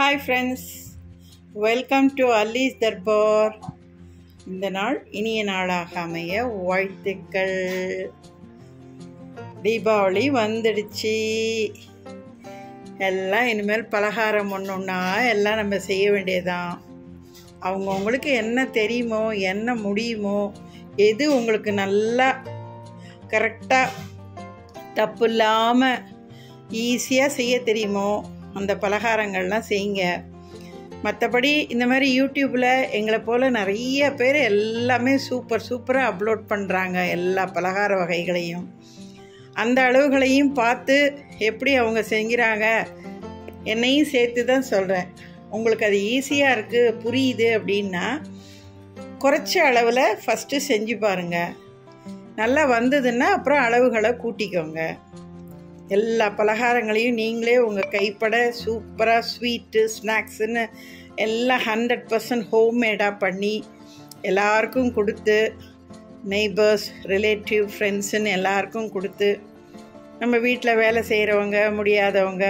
hi friends welcome to Alli's Darbar இந்த நாள் இனிய நாளாக அமைய வாழ்த்துக்கள் தீபாவளி வந்துடுச்சு எல்லாம் இனிமேல் பலகாரம் ஒன்று ஒன்றா எல்லாம் நம்ம செய்ய வேண்டியதுதான் அவங்கவுங்களுக்கு என்ன தெரியுமோ என்ன முடியுமோ எது உங்களுக்கு நல்லா கரெக்டாக தப்பு இல்லாமல் ஈஸியாக செய்ய தெரியுமோ அந்த பலகாரங்கள்லாம் செய்யுங்க மற்றபடி இந்த மாதிரி யூடியூப்பில் எங்களை போல் நிறைய பேர் எல்லாமே சூப்பர் சூப்பராக அப்லோட் பண்ணுறாங்க எல்லா பலகார வகைகளையும் அந்த அளவுகளையும் பார்த்து எப்படி அவங்க செஞ்சுறாங்க என்னையும் சேர்த்து தான் சொல்கிறேன் உங்களுக்கு அது ஈஸியாக இருக்குது புரியுது அப்படின்னா குறைச்ச அளவில் ஃபஸ்ட்டு செஞ்சு பாருங்கள் நல்லா வந்ததுன்னா அப்புறம் அளவுகளை கூட்டிக்கோங்க எல்லா பலகாரங்களையும் நீங்களே உங்கள் கைப்பட சூப்பராக ஸ்வீட்டு ஸ்நாக்ஸுன்னு எல்லாம் ஹண்ட்ரட் பர்சன்ட் ஹோம்மேடாக பண்ணி எல்லாருக்கும் கொடுத்து நெய்பர்ஸ் ரிலேட்டிவ் ஃப்ரெண்ட்ஸுன்னு எல்லாருக்கும் கொடுத்து நம்ம வீட்டில் வேலை செய்கிறவங்க முடியாதவங்க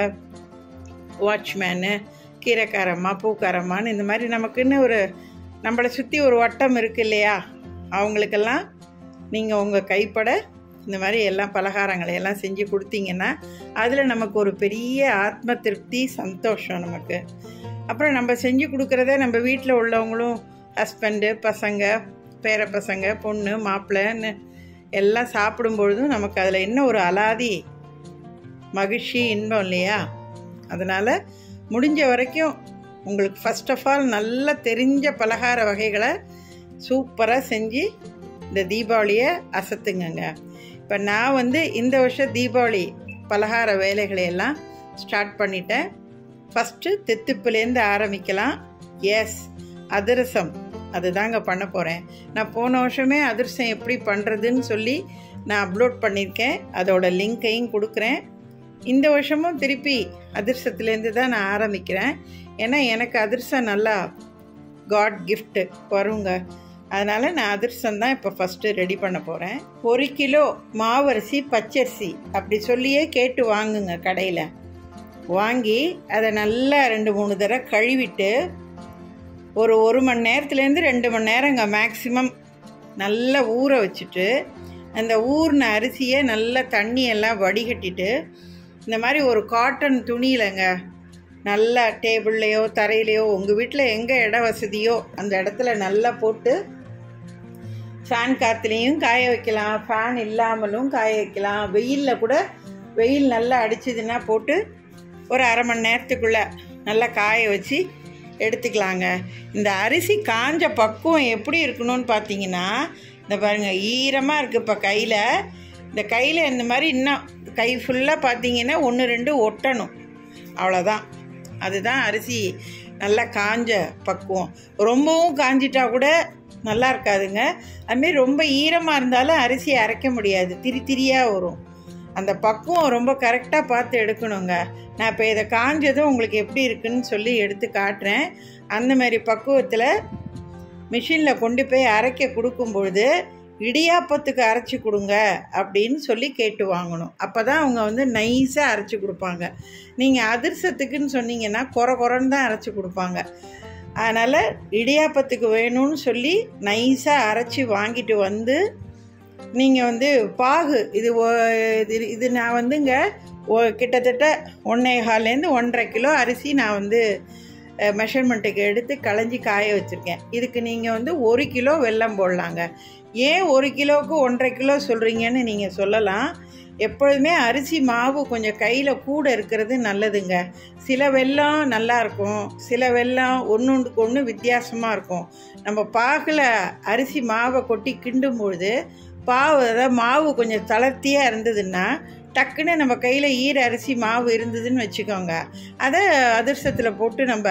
வாட்ச்மேனு கீரைக்காரம்மா பூக்காரம்மான்னு இந்த மாதிரி நமக்குன்னு ஒரு நம்மளை சுற்றி ஒரு வட்டம் இருக்குது இல்லையா அவங்களுக்கெல்லாம் நீங்கள் உங்கள் கைப்பட இந்த மாதிரி எல்லாம் பலகாரங்களை எல்லாம் செஞ்சு கொடுத்தீங்கன்னா அதில் நமக்கு ஒரு பெரிய ஆத்ம திருப்தி சந்தோஷம் நமக்கு அப்புறம் நம்ம செஞ்சு கொடுக்குறத நம்ம வீட்டில் உள்ளவங்களும் ஹஸ்பண்டு பசங்க பேர பசங்க பொண்ணு மாப்பிள்ளைன்னு எல்லாம் சாப்பிடும்பொழுதும் நமக்கு அதில் இன்னும் ஒரு அலாதி மகிழ்ச்சி இன்பம் இல்லையா அதனால் முடிஞ்ச வரைக்கும் உங்களுக்கு ஃபஸ்ட் ஆஃப் ஆல் நல்லா தெரிஞ்ச பலகார வகைகளை சூப்பராக செஞ்சு இந்த தீபாவளியை அசத்துங்கங்க இப்போ நான் வந்து இந்த வருஷம் தீபாவளி பலகார வேலைகளை எல்லாம் ஸ்டார்ட் பண்ணிட்டேன் ஃபஸ்ட்டு தெத்துப்புலேருந்து ஆரம்பிக்கலாம் எஸ் அதிரசம் அதுதாங்க பண்ண போகிறேன் நான் போன வருஷமே அதிரசம் எப்படி பண்ணுறதுன்னு சொல்லி நான் அப்லோட் பண்ணியிருக்கேன் அதோட லிங்க்கையும் கொடுக்குறேன் இந்த வருஷமும் திருப்பி அதிர்ஷ்டத்துலேருந்து தான் நான் ஆரம்பிக்கிறேன் ஏன்னா எனக்கு அதிர்ஷ்டம் நல்லா காட் கிஃப்ட்டு வருங்க அதனால் நான் அதிர்ஷ்டம் தான் இப்போ ஃபஸ்ட்டு ரெடி பண்ண போகிறேன் ஒரு கிலோ மாவரிசி பச்சரிசி அப்படி சொல்லியே கேட்டு வாங்குங்க கடையில் வாங்கி அதை நல்லா ரெண்டு மூணு தடவை கழுவிட்டு ஒரு ஒரு மணி நேரத்துலேருந்து ரெண்டு மணி நேரங்க மேக்ஸிமம் நல்லா ஊற வச்சுட்டு அந்த ஊறின அரிசியை நல்லா தண்ணியெல்லாம் வடிகட்டிட்டு இந்த மாதிரி ஒரு காட்டன் துணியிலங்க நல்லா டேபிள்லேயோ தரையிலையோ உங்கள் வீட்டில் எங்கே இட வசதியோ அந்த இடத்துல நல்லா போட்டு ஃபேன் காற்றுலேயும் காய வைக்கலாம் ஃபேன் இல்லாமலும் காய வைக்கலாம் வெயிலில் கூட வெயில் நல்லா அடிச்சதுன்னா போட்டு ஒரு அரை மணி நேரத்துக்குள்ளே நல்லா காய வச்சு எடுத்துக்கலாங்க இந்த அரிசி காஞ்ச பக்குவம் எப்படி இருக்கணும்னு பார்த்தீங்கன்னா இந்த பாருங்கள் ஈரமாக இருக்குது இப்போ கையில் இந்த கையில் இந்த மாதிரி இன்னும் கை ஃபுல்லாக பார்த்தீங்கன்னா ஒன்று ரெண்டு ஒட்டணும் அவ்வளோதான் அதுதான் அரிசி நல்லா காஞ்ச பக்குவம் ரொம்பவும் காஞ்சிட்டா கூட நல்லா இருக்காதுங்க அதுமாரி ரொம்ப ஈரமாக இருந்தாலும் அரிசி அரைக்க முடியாது திரி திரியாக வரும் அந்த பக்குவம் ரொம்ப கரெக்டாக பார்த்து எடுக்கணுங்க நான் இப்போ இதை காஞ்சதும் உங்களுக்கு எப்படி இருக்குன்னு சொல்லி எடுத்து காட்டுறேன் அந்த மாதிரி பக்குவத்தில் மிஷினில் கொண்டு போய் அரைக்க கொடுக்கும்பொழுது இடியாப்பத்துக்கு அரைச்சி கொடுங்க அப்படின்னு சொல்லி கேட்டு வாங்கணும் அப்போ தான் அவங்க வந்து நைஸாக அரைச்சி கொடுப்பாங்க நீங்கள் அதிர்சத்துக்குன்னு சொன்னீங்கன்னா குறை குறைன்னு தான் அரைச்சி கொடுப்பாங்க அதனால் இடியாப்பத்துக்கு வேணும்னு சொல்லி நைஸாக அரைச்சி வாங்கிட்டு வந்து நீங்கள் வந்து பாகு இது இது இது நான் வந்துங்க கிட்டத்தட்ட ஒன்றே கால்லேருந்து ஒன்றரை கிலோ அரிசி நான் வந்து மெஷர்மெண்ட்டுக்கு எடுத்து களைஞ்சி காய வச்சுருக்கேன் இதுக்கு நீங்கள் வந்து ஒரு கிலோ வெல்லம் போடலாங்க ஏன் ஒரு கிலோவுக்கு ஒன்றரை கிலோ சொல்கிறீங்கன்னு நீங்கள் சொல்லலாம் எப்பொழுதுமே அரிசி மாவு கொஞ்சம் கையில் கூட இருக்கிறது நல்லதுங்க சில வெல்லம் நல்லா இருக்கும் சில வெல்லம் ஒன்றுக்கு ஒன்று வித்தியாசமாக இருக்கும் நம்ம பாகில் அரிசி மாவை கொட்டி கிண்டும் பொழுது பாவு அதாவது மாவு கொஞ்சம் தளர்த்தியாக இருந்ததுன்னா டக்குன்னு நம்ம கையில் ஈர அரிசி மாவு இருந்ததுன்னு வச்சுக்கோங்க அதை அதிர்ஷ்டத்தில் போட்டு நம்ம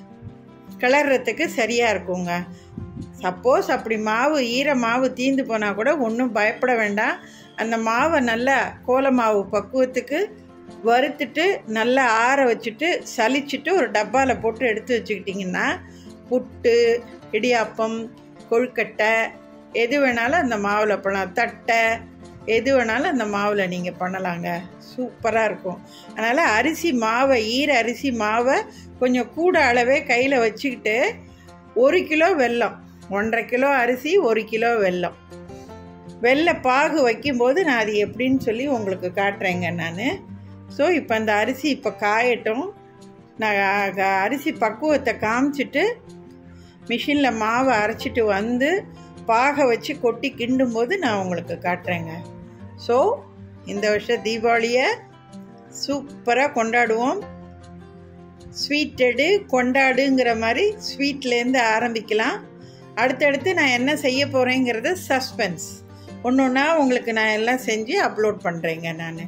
கிளறதுக்கு சரியாக இருக்குங்க சப்போஸ் அப்படி மாவு ஈர மாவு தீந்து போனால் கூட ஒன்றும் பயப்பட வேண்டாம் அந்த மாவை நல்லா கோல மாவு பக்குவத்துக்கு வறுத்துட்டு நல்லா ஆற வச்சுட்டு சலிச்சுட்டு ஒரு டப்பாவில் போட்டு எடுத்து வச்சுக்கிட்டிங்கன்னா புட்டு இடியாப்பம் கொழுக்கட்டை எது வேணாலும் அந்த மாவில் பண்ணலாம் தட்டை எது வேணாலும் அந்த மாவில் நீங்கள் பண்ணலாங்க சூப்பராக இருக்கும் அதனால் அரிசி மாவை ஈர அரிசி மாவை கொஞ்சம் கூட அளவே கையில் வச்சுக்கிட்டு ஒரு கிலோ வெல்லம் ஒன்றரை கிலோ அரிசி ஒரு கிலோ வெல்லம் வெள்ளை பாகு வைக்கும்போது நான் அது எப்படின்னு சொல்லி உங்களுக்கு காட்டுறேங்க நான் ஸோ இப்போ அந்த அரிசி இப்போ காயட்டும் நான் அ- அரிசி பக்குவத்தை காமிச்சிட்டு மிஷினில் மாவை அரைச்சிட்டு வந்து பாகை வச்சு கொட்டி கிண்டும் போது நான் உங்களுக்கு காட்டுறேங்க ஸோ இந்த வருஷம் தீபாவளியை சூப்பராக கொண்டாடுவோம் ஸ்வீட்டடு கொண்டாடுங்கிற மாதிரி ஸ்வீட்லேருந்து ஆரம்பிக்கலாம் அடுத்தடுத்து நான் என்ன செய்ய போகிறேங்கிறத சஸ்பென்ஸ் ஒன்று ஒன்றா உங்களுக்கு நான் எல்லாம் செஞ்சு அப்லோட் பண்ணுறேங்க நான்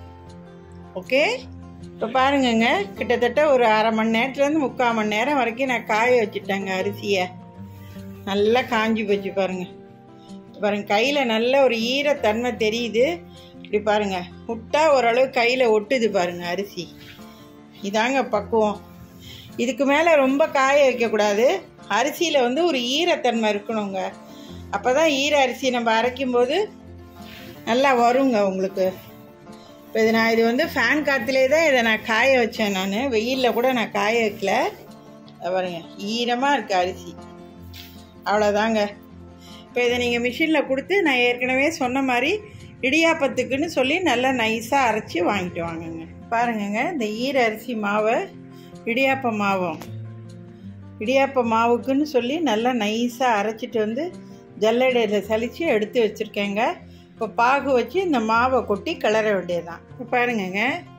ஓகே இப்போ பாருங்கங்க கிட்டத்தட்ட ஒரு அரை மணி நேரத்துலேருந்து முக்கால் மணி நேரம் வரைக்கும் நான் காய வச்சுட்டேங்க அரிசியை நல்லா காஞ்சி போச்சு பாருங்க பாருங்க கையில் நல்ல ஒரு ஈரத்தன்மை தெரியுது இப்படி பாருங்க விட்டா ஓரளவு கையில் ஒட்டுது பாருங்க அரிசி இதாங்க பக்குவம் இதுக்கு மேலே ரொம்ப காய வைக்கக்கூடாது அரிசியில் வந்து ஒரு ஈரத்தன்மை இருக்கணுங்க அப்போ தான் ஈர அரிசி நம்ம அரைக்கும்போது நல்லா வருங்க உங்களுக்கு இப்போ இது நான் இது வந்து ஃபேன் காற்றுலே தான் இதை நான் காய வச்சேன் நான் வெயிலில் கூட நான் காய வைக்கல இதை பாருங்க ஈரமாக இருக்குது அரிசி அவ்வளோதாங்க இப்போ இதை நீங்கள் மிஷினில் கொடுத்து நான் ஏற்கனவே சொன்ன மாதிரி இடியாப்பத்துக்குன்னு சொல்லி நல்லா நைஸாக அரைச்சி வாங்கிட்டு வாங்கங்க பாருங்கங்க இந்த ஈர அரிசி மாவை இடியாப்ப மாவும் இடியாப்ப மாவுக்குன்னு சொல்லி நல்லா நைஸாக அரைச்சிட்டு வந்து ஜல்லடையில் சலித்து எடுத்து வச்சுருக்கேங்க இப்போ பாகு வச்சு இந்த மாவை கொட்டி கிளற வேண்டியதுதான் இப்போ பாருங்கங்க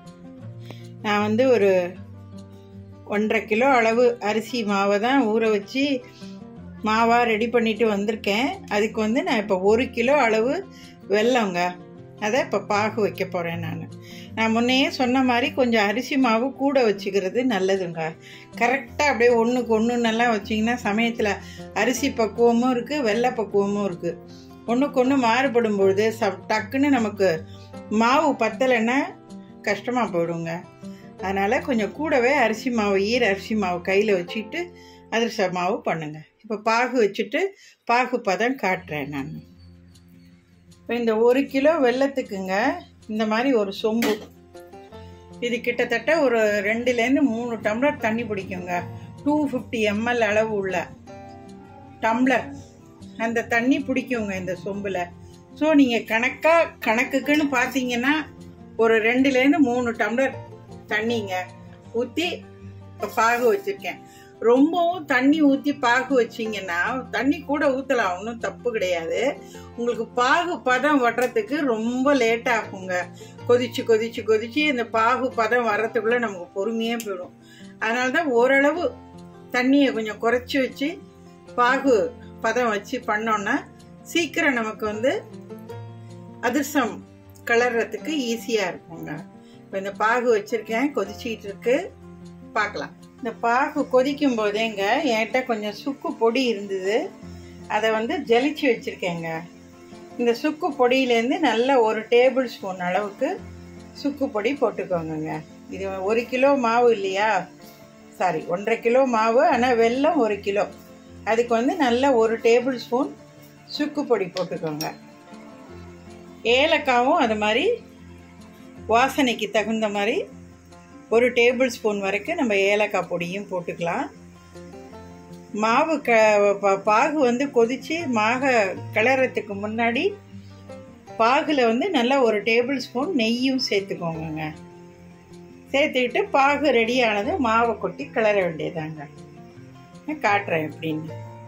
நான் வந்து ஒரு ஒன்றரை கிலோ அளவு அரிசி மாவை தான் ஊற வச்சு மாவாக ரெடி பண்ணிட்டு வந்திருக்கேன் அதுக்கு வந்து நான் இப்போ ஒரு கிலோ அளவு வெல்லங்க அதை இப்போ பாகு வைக்க போகிறேன் நான் நான் முன்னையே சொன்ன மாதிரி கொஞ்சம் அரிசி மாவு கூட வச்சுக்கிறது நல்லதுங்க கரெக்டாக அப்படியே ஒன்றுக்கு ஒன்று நல்லா வச்சிங்கன்னா சமயத்தில் அரிசி பக்குவமும் இருக்குது வெள்ளை பக்குவமும் இருக்குது ஒன்றுக்கு ஒன்று மாறுபடும் பொழுது ச டக்குன்னு நமக்கு மாவு பத்தலைன்னா கஷ்டமாக போயிடுங்க அதனால் கொஞ்சம் கூடவே அரிசி மாவு ஈர அரிசி மாவு கையில் வச்சுக்கிட்டு அதிரச மாவு பண்ணுங்க இப்போ பாகு வச்சுட்டு பாகு பதம் காட்டுறேன் நான் இப்போ இந்த ஒரு கிலோ வெல்லத்துக்குங்க இந்த மாதிரி ஒரு சொம்பு இது கிட்டத்தட்ட ஒரு ரெண்டுலேருந்து மூணு டம்ளர் தண்ணி பிடிக்குங்க டூ ஃபிஃப்டி எம்எல் அளவு உள்ள டம்ளர் அந்த தண்ணி பிடிக்குங்க இந்த சொம்பில் ஸோ நீங்கள் கணக்காக கணக்குக்குன்னு பார்த்தீங்கன்னா ஒரு ரெண்டுலேருந்து மூணு டம்ளர் தண்ணிங்க ஊற்றி இப்போ பாகு வச்சுருக்கேன் ரொம்பவும் தண்ணி ஊற்றி பாகு வச்சிங்கன்னா தண்ணி கூட ஊற்றலாம் ஒன்றும் தப்பு கிடையாது உங்களுக்கு பாகு பதம் வர்றதுக்கு ரொம்ப லேட் ஆகுங்க கொதிச்சு கொதிச்சு கொதிச்சு இந்த பாகு பதம் வர்றதுக்குள்ளே நமக்கு பொறுமையாக போயிடும் அதனால தான் ஓரளவு தண்ணியை கொஞ்சம் குறைச்சி வச்சு பாகு பதம் வச்சு பண்ணோன்னா சீக்கிரம் நமக்கு வந்து அதிர்சம் கிளறதுக்கு ஈஸியாக இருக்குங்க இப்போ இந்த பாகு வச்சுருக்கேன் கொதிச்சிக்கிட்டு இருக்கு பார்க்கலாம் இந்த பாகு கொதிக்கும் போதேங்க என்கிட்ட கொஞ்சம் சுக்கு பொடி இருந்தது அதை வந்து ஜலிச்சு வச்சுருக்கேங்க இந்த சுக்கு பொடியிலேருந்து நல்ல ஒரு டேபிள் ஸ்பூன் அளவுக்கு சுக்கு பொடி போட்டுக்கோங்கங்க இது ஒரு கிலோ மாவு இல்லையா சாரி ஒன்றரை கிலோ மாவு ஆனால் வெல்லம் ஒரு கிலோ அதுக்கு வந்து நல்ல ஒரு டேபிள் ஸ்பூன் சுக்கு பொடி போட்டுக்கோங்க ஏலக்காவும் அது மாதிரி வாசனைக்கு தகுந்த மாதிரி ஒரு டேபிள் ஸ்பூன் வரைக்கும் நம்ம ஏலக்காய் பொடியும் போட்டுக்கலாம் மாவு க ப- பாகு வந்து கொதித்து மாக கிளறதுக்கு முன்னாடி பாகில் வந்து நல்லா ஒரு டேபிள் ஸ்பூன் நெய்யும் சேர்த்துக்கோங்கங்க சேர்த்துக்கிட்டு பாகு ரெடி ஆனது மாவை கொட்டி கிளற வேண்டியதாங்க நான் காட்டுறேன் எப்படின்னு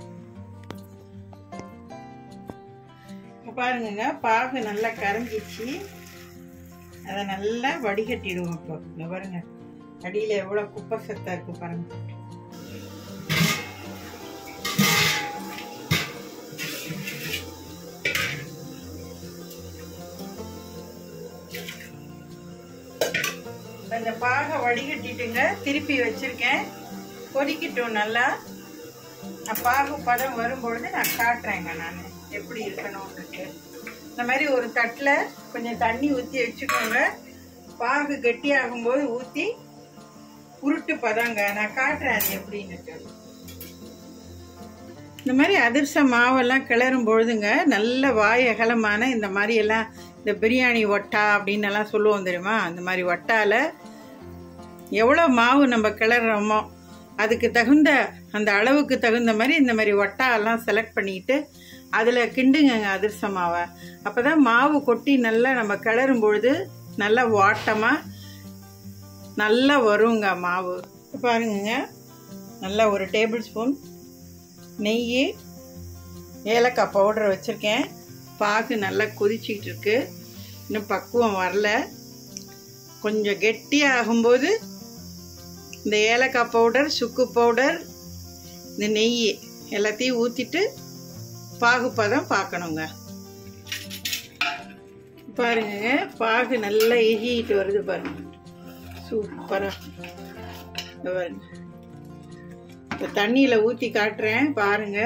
இப்ப பாருங்கங்க பாகு நல்லா கரைஞ்சிச்சு அதை நல்லா வடிகட்டிடுவோம் இப்போ இந்த பாருங்க அடியில் எவ்வளோ குப்பை சத்தா இருக்கு பாருங்க இந்த பாகை வடிகட்டிட்டுங்க திருப்பி வச்சிருக்கேன் கொதிக்கட்டும் நல்லா நான் பாகு பதம் வரும்பொழுது நான் காட்டுறேங்க நான் எப்படி இருக்கணும்னுட்டு இந்த மாதிரி ஒரு தட்டில் கொஞ்சம் தண்ணி ஊற்றி வச்சுக்கோங்க பாகு கெட்டியாகும்போது ஊற்றி உருட்டு பதங்க நான் காட்டுறேன் அது எப்படின்னுட்டு இந்த மாதிரி அதிர்ச மாவெல்லாம் கிளறும் பொழுதுங்க நல்ல வாய் அகலமான இந்த மாதிரி எல்லாம் இந்த பிரியாணி ஒட்டா அப்படின்னு எல்லாம் சொல்லுவோம் தெரியுமா அந்த மாதிரி ஒட்டால எவ்வளோ மாவு நம்ம கிளறோமோ அதுக்கு தகுந்த அந்த அளவுக்கு தகுந்த மாதிரி இந்த மாதிரி ஒட்டாலாம் செலக்ட் பண்ணிக்கிட்டு அதில் கிண்டுங்க அதிரச மாவை அப்போ தான் மாவு கொட்டி நல்லா நம்ம கிளறும் பொழுது நல்லா வாட்டமாக நல்லா வருங்க மாவு பாருங்கங்க நல்லா ஒரு டேபிள் ஸ்பூன் நெய் ஏலக்காய் பவுடர் வச்சுருக்கேன் பாகு நல்லா கொதிச்சிக்கிட்டு இருக்கு இன்னும் பக்குவம் வரல கொஞ்சம் கெட்டியாக ஆகும்போது இந்த ஏலக்காய் பவுடர் சுக்கு பவுடர் இந்த நெய் எல்லாத்தையும் ஊற்றிட்டு பாகுப்பதம் பார்க்கணுங்க பாருங்க பாகு நல்லா எகிட்டு வருது பாருங்க சூப்பராக பாருங்க இப்போ தண்ணியில் ஊற்றி காட்டுறேன் பாருங்க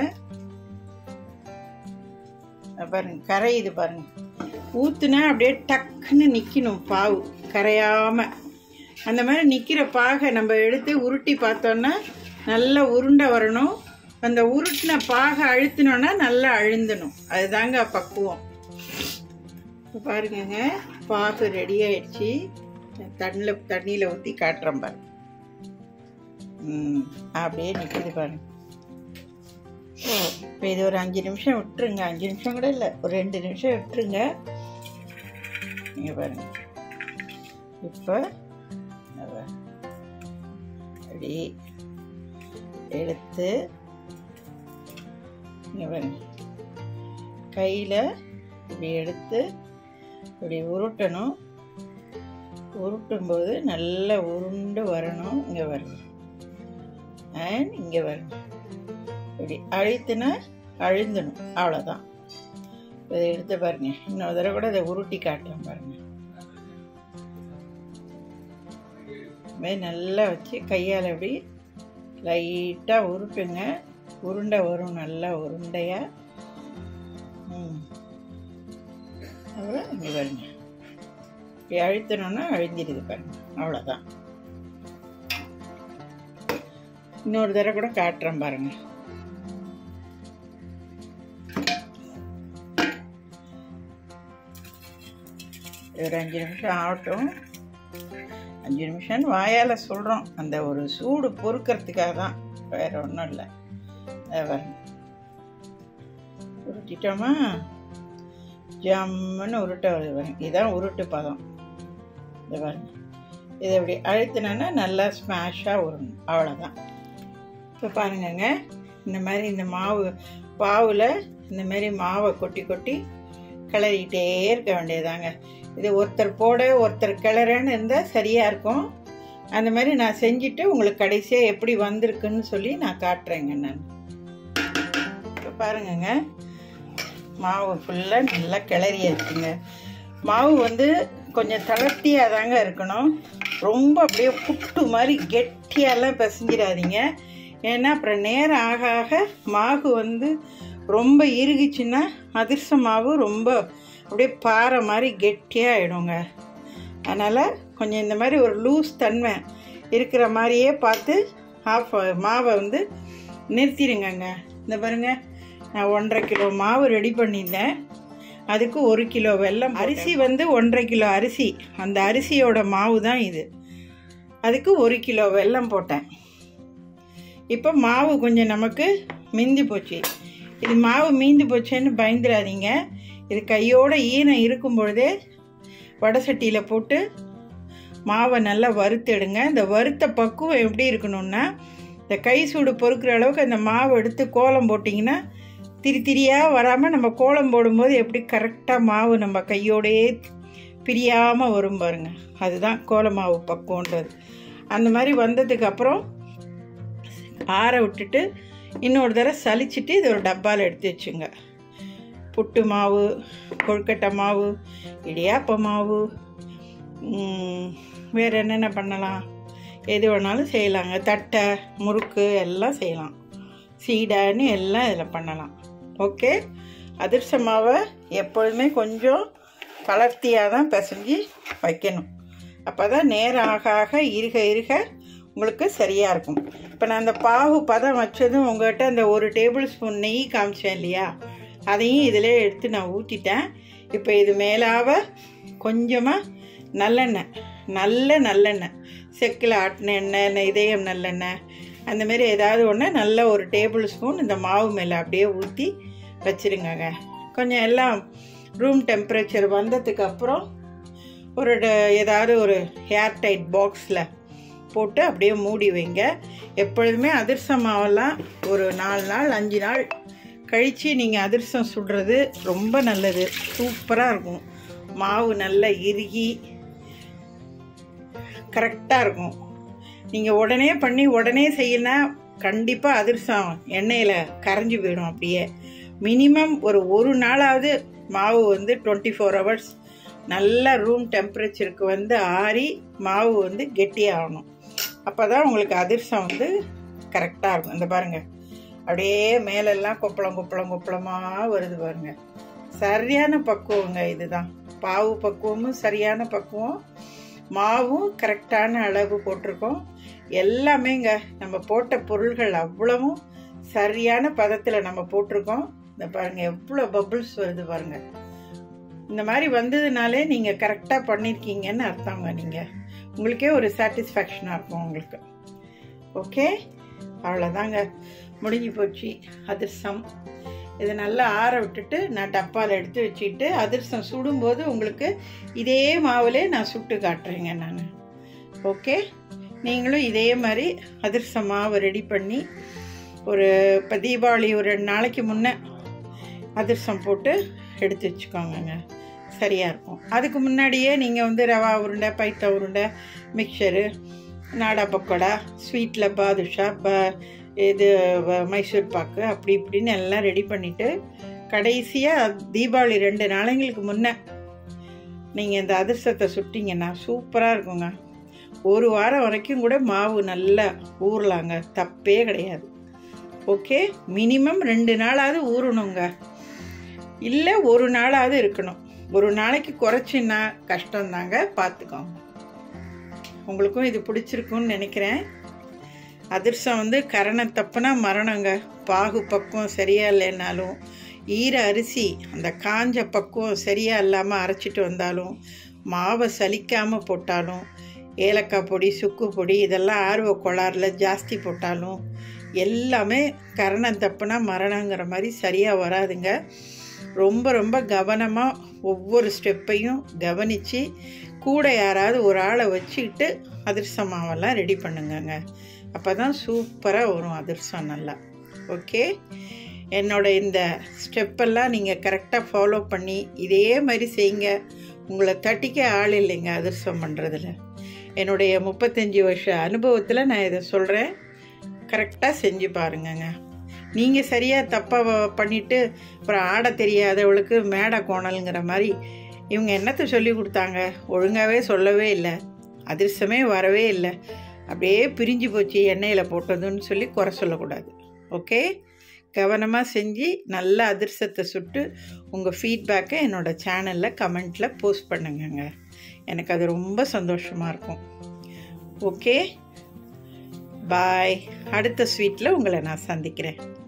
பாருங்க கரையுது பாருங்க ஊற்றுனா அப்படியே டக்குன்னு நிற்கணும் பாவு கரையாம அந்த மாதிரி நிற்கிற பாகை நம்ம எடுத்து உருட்டி பார்த்தோன்னா நல்லா உருண்டை வரணும் அந்த உருட்டின பாகை அழுத்தினோன்னா நல்லா அழுந்தணும் அதுதாங்க பக்குவம் இப்போ பாருங்கங்க பாகு ரெடி ஆயிடுச்சு தண்ணியில் தண்ணியில் ஊற்றி காட்டுறேன் பாருங்க ம் அப்படியே நிற்கிது பாருங்க இப்போ இது ஒரு அஞ்சு நிமிஷம் விட்டுருங்க அஞ்சு நிமிஷம் கூட இல்லை ஒரு ரெண்டு நிமிஷம் விட்டுருங்க நீங்கள் பாருங்க இப்போ அப்படி எடுத்து இங்கே பாருங்க கையில் இப்படி எடுத்து இப்படி உருட்டணும் உருட்டும்போது நல்லா உருண்டு வரணும் இங்கே வரணும் அண்ட் இங்கே வரணும் இப்படி அழுத்துனா அழுந்தணும் அவ்வளோதான் இதை எடுத்து பாருங்க இன்னொரு தடவை கூட இதை உருட்டி காட்டுறேன் பாருங்க மாதிரி நல்லா வச்சு கையால் அப்படி லைட்டாக உருட்டுங்க உருண்டை வரும் நல்லா உருண்டையாக ம் அவ்வளோ இங்கே பாருங்க இப்படி அழுத்தணும்னா அழுந்திடுது பாருங்க அவ்வளோதான் இன்னொரு தடவை கூட காட்டுறேன் பாருங்க ஒரு அஞ்சு நிமிஷம் ஆகட்டும் அஞ்சு நிமிஷம் வாயால் சொல்கிறோம் அந்த ஒரு சூடு பொறுக்கிறதுக்காக தான் வேற ஒன்றும் இல்லை பாருங்க உருட்டிட்டோமா ஜம்முன்னு உருட்டை வருது பாருங்க இதுதான் உருட்டு பதம் இது பாருங்க இதை இப்படி அழுத்தினோன்னா நல்லா ஸ்மாஷாக உருணும் அவ்வளோதான் இப்போ பாருங்கங்க இந்த மாதிரி இந்த மாவு பாவில் இந்த மாதிரி மாவை கொட்டி கொட்டி கிளறிக்கிட்டே இருக்க வேண்டியதாங்க இது ஒருத்தர் போட ஒருத்தர் கிளறன்னு இருந்தால் சரியாக இருக்கும் அந்த மாதிரி நான் செஞ்சுட்டு உங்களுக்கு கடைசியாக எப்படி வந்திருக்குன்னு சொல்லி நான் காட்டுறேங்க நான் இப்போ பாருங்கங்க மாவு ஃபுல்லாக நல்லா கிளறியாச்சுங்க மாவு வந்து கொஞ்சம் தளர்த்தியாக தாங்க இருக்கணும் ரொம்ப அப்படியே புட்டு மாதிரி கெட்டியாலாம் பிசைஞ்சிடாதீங்க ஏன்னா அப்புறம் நேரம் ஆக ஆக மாவு வந்து ரொம்ப இறுகிச்சுன்னா அதிர்ச மாவு ரொம்ப அப்படியே பாறை மாதிரி கெட்டியாக ஆகிடுங்க அதனால் கொஞ்சம் இந்த மாதிரி ஒரு லூஸ் தன்மை இருக்கிற மாதிரியே பார்த்து ஆஃப் மாவை வந்து நிறுத்திடுங்கங்க இந்த பாருங்க நான் ஒன்றரை கிலோ மாவு ரெடி பண்ணியிருந்தேன் அதுக்கு ஒரு கிலோ வெல்லம் அரிசி வந்து ஒன்றரை கிலோ அரிசி அந்த அரிசியோட மாவு தான் இது அதுக்கு ஒரு கிலோ வெல்லம் போட்டேன் இப்போ மாவு கொஞ்சம் நமக்கு மிந்தி போச்சு இது மாவு மீந்து போச்சேன்னு பயந்துடாதீங்க இது கையோட ஈனம் இருக்கும் பொழுதே வடை சட்டியில் போட்டு மாவை நல்லா வறுத்தெடுங்க இந்த வறுத்த பக்குவம் எப்படி இருக்கணும்னா இந்த கை சூடு பொறுக்கிற அளவுக்கு அந்த மாவு எடுத்து கோலம் போட்டிங்கன்னா திரி திரியாக வராமல் நம்ம கோலம் போடும்போது எப்படி கரெக்டாக மாவு நம்ம கையோடையே பிரியாமல் வரும் பாருங்க அதுதான் கோல மாவு பக்குவன்றது அந்த மாதிரி வந்ததுக்கு அப்புறம் ஆற விட்டுட்டு இன்னொரு தடவை சலிச்சிட்டு இது ஒரு டப்பாவில் எடுத்து வச்சுங்க புட்டு மாவு கொழுக்கட்டை மாவு இடியாப்ப மாவு வேறு என்னென்ன பண்ணலாம் எது வேணாலும் செய்யலாங்க தட்டை முறுக்கு எல்லாம் செய்யலாம் சீடான்னு எல்லாம் இதில் பண்ணலாம் ஓகே அதிர்ச மாவை எப்பொழுதுமே கொஞ்சம் தளர்த்தியாக தான் பிசைஞ்சு வைக்கணும் அப்போ தான் நேரம் ஆக ஆக இருக இருக உங்களுக்கு சரியாக இருக்கும் இப்போ நான் அந்த பாகு பதம் வச்சதும் உங்கள்கிட்ட அந்த ஒரு டேபிள் ஸ்பூன் நெய் காமிச்சேன் இல்லையா அதையும் இதில் எடுத்து நான் ஊற்றிட்டேன் இப்போ இது மேலாக கொஞ்சமாக நல்லெண்ணெய் நல்ல நல்லெண்ணெய் செக்கில் ஆட்டின எண்ணெய் இதயம் நல்லெண்ணெய் அந்த மாதிரி ஏதாவது ஒன்று நல்ல ஒரு டேபிள் ஸ்பூன் இந்த மாவு மேலே அப்படியே ஊற்றி வச்சுருங்கங்க கொஞ்சம் எல்லாம் ரூம் டெம்பரேச்சர் வந்ததுக்கு அப்புறம் ஒரு ட- ஏதாவது ஒரு ஏர் டைட் பாக்ஸில் போட்டு அப்படியே மூடி வைங்க எப்பொழுதுமே அதிர்சம் மாவெல்லாம் ஒரு நாலு நாள் அஞ்சு நாள் கழித்து நீங்கள் அதிர்சம் சுடுறது ரொம்ப நல்லது சூப்பராக இருக்கும் மாவு நல்லா இறுகி கரெக்டாக இருக்கும் நீங்கள் உடனே பண்ணி உடனே செய்யணும் கண்டிப்பாக அதிர்சம் எண்ணெயில் கரைஞ்சி போயிடும் அப்படியே மினிமம் ஒரு ஒரு நாளாவது மாவு வந்து டுவெண்ட்டி ஃபோர் ஹவர்ஸ் நல்ல ரூம் டெம்பரேச்சருக்கு வந்து ஆறி மாவு வந்து கெட்டியாகணும் அப்போ தான் உங்களுக்கு அதிர்சம் வந்து கரெக்டாக இருக்கும் இந்த பாருங்கள் அப்படியே மேலெல்லாம் கொப்பளம் கொப்பளம் கொப்பளமாக வருது பாருங்க சரியான பக்குவங்க இதுதான் பாவு பக்குவமும் சரியான பக்குவம் மாவும் கரெக்டான அளவு போட்டிருக்கோம் எல்லாமேங்க நம்ம போட்ட பொருள்கள் அவ்வளவும் சரியான பதத்தில் நம்ம போட்டிருக்கோம் இந்த பாருங்க எவ்வளோ பபிள்ஸ் வருது பாருங்க இந்த மாதிரி வந்ததுனாலே நீங்கள் கரெக்டாக பண்ணியிருக்கீங்கன்னு அர்த்தங்க நீங்கள் உங்களுக்கே ஒரு சாட்டிஸ்ஃபேக்ஷனாக இருக்கும் உங்களுக்கு ஓகே அவ்வளோதாங்க முடிஞ்சு போச்சு அதிர்சம் இதை நல்லா ஆற விட்டுட்டு நான் டப்பாவில் எடுத்து வச்சுட்டு அதிர்சம் சுடும்போது உங்களுக்கு இதே மாவுலே நான் சுட்டு காட்டுறேங்க நான் ஓகே நீங்களும் இதே மாதிரி அதிர்ச மாவு ரெடி பண்ணி ஒரு இப்போ தீபாவளி ஒரு ரெண்டு நாளைக்கு முன்னே அதிர்சம் போட்டு எடுத்து வச்சுக்கோங்கங்க சரியாக இருக்கும் அதுக்கு முன்னாடியே நீங்கள் வந்து ரவா உருண்டை பைத்த உருண்டை மிக்சரு நாடா பக்கோடா ஸ்வீட்டில் பாதுஷா ப இது வ- மைசூர் பாக்கு அப்படி இப்படின்னு எல்லாம் ரெடி பண்ணிவிட்டு கடைசியாக தீபாவளி ரெண்டு நாளைங்களுக்கு முன்னே நீங்கள் இந்த அதிர்ஷ்டத்தை சுட்டிங்கன்னா சூப்பராக இருக்குங்க ஒரு வாரம் வரைக்கும் கூட மாவு நல்லா ஊறலாங்க தப்பே கிடையாது ஓகே மினிமம் ரெண்டு நாளாவது ஊறணுங்க இல்லை ஒரு நாளாவது இருக்கணும் ஒரு நாளைக்கு குறைச்சின்னா கஷ்டம்தாங்க பார்த்துக்கோங்க உங்களுக்கும் இது பிடிச்சிருக்குன்னு நினைக்கிறேன் அதிர்ஷ்டம் வந்து கரணை தப்புனா மரணங்க பாகு பக்குவம் சரியா இல்லைனாலும் ஈர அரிசி அந்த காஞ்ச பக்குவம் சரியா இல்லாமல் அரைச்சிட்டு வந்தாலும் மாவை சலிக்காமல் போட்டாலும் ஏலக்காய் பொடி சுக்கு பொடி இதெல்லாம் ஆர்வ கோளாறில் ஜாஸ்தி போட்டாலும் எல்லாமே கரணம் தப்புனா மரணங்கிற மாதிரி சரியாக வராதுங்க ரொம்ப ரொம்ப கவனமாக ஒவ்வொரு ஸ்டெப்பையும் கவனித்து கூட யாராவது ஒரு ஆளை வச்சுக்கிட்டு அதிர்ச மாவெல்லாம் ரெடி பண்ணுங்கங்க அப்போ தான் சூப்பராக வரும் அதிர்சம் நல்லா ஓகே என்னோட இந்த ஸ்டெப்பெல்லாம் நீங்கள் கரெக்டாக ஃபாலோ பண்ணி இதே மாதிரி செய்யுங்க உங்களை தட்டிக்க ஆள் இல்லைங்க அதிர்சம் பண்ணுறதுல என்னுடைய முப்பத்தஞ்சு வருஷ அனுபவத்தில் நான் இதை சொல்கிறேன் கரெக்டாக செஞ்சு பாருங்கங்க நீங்கள் சரியாக தப்பாக பண்ணிவிட்டு அப்புறம் ஆட தெரியாதவளுக்கு மேடை கோணலுங்கிற மாதிரி இவங்க என்னத்தை சொல்லி கொடுத்தாங்க ஒழுங்காகவே சொல்லவே இல்லை அதிர்ஷ்டமே வரவே இல்லை அப்படியே பிரிஞ்சு போச்சு எண்ணெயில் போட்டதுன்னு சொல்லி குறை சொல்லக்கூடாது ஓகே கவனமாக செஞ்சு நல்ல அதிர்ஷ்டத்தை சுட்டு உங்கள் ஃபீட்பேக்கை என்னோடய சேனலில் கமெண்ட்டில் போஸ்ட் பண்ணுங்கங்க எனக்கு அது ரொம்ப சந்தோஷமாக இருக்கும் ஓகே பாய் அடுத்த ஸ்வீட்டில் உங்களை நான் சந்திக்கிறேன்